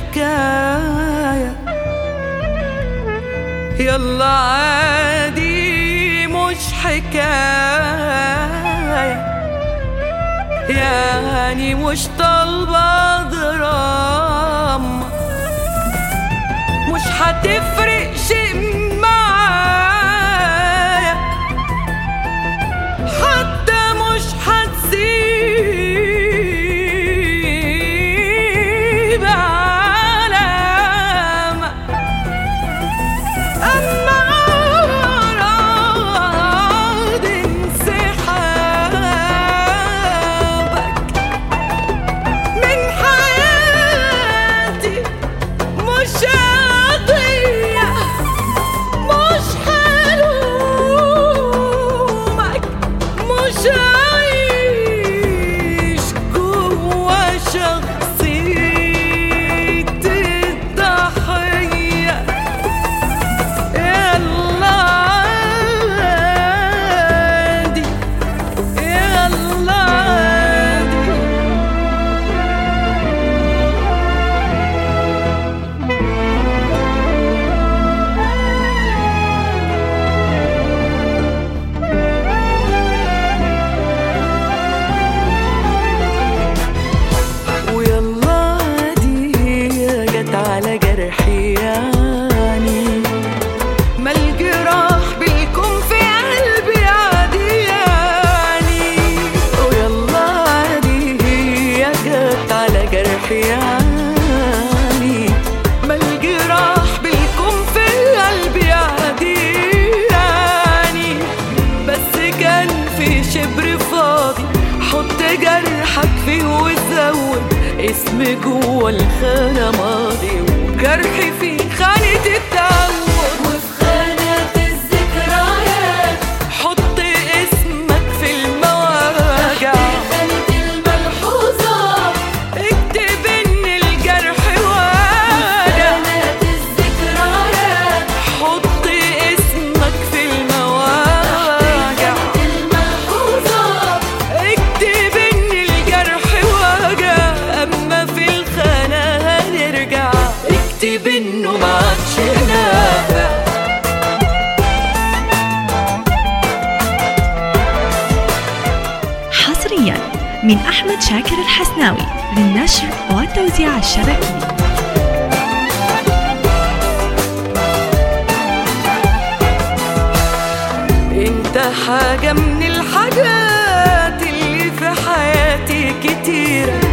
حكاية يلا عادي مش حكاية يعني مش طالبة دراما مش هتفرق شيء معايا حتى مش هتسيب علامة أما أراد انسحابك من حياتي مش قضية مش حلومك مش عايش جوا شخصية الضحية يلا عادي يلا عادي ويلا عادي جت على جرحي يعني ما الجراح بيكون في قلبي عادي يعني ويلا عادي هي جت على جرحي يعني ما الجراح بيكون في قلبي عادي يعني بس كان في شبر فاضي حط جرحك فيه وزود اسم جوه الخانة ماضي وجرحي فيه خانة التعود وفي خانة الذكريات حط اسمك في المواجع خانة الملحوظات اكتب ان الجرح واجع خانة الذكريات حط اسمك في المواجع خانة الملحوظات اكتب ان الجرح واجع اما في الخانة هنرجع اكتب انه ما عادش نافع حصريا من أحمد شاكر الحسناوي للنشر والتوزيع الشبكي انت حاجة من الحاجات اللي في حياتي كتيرة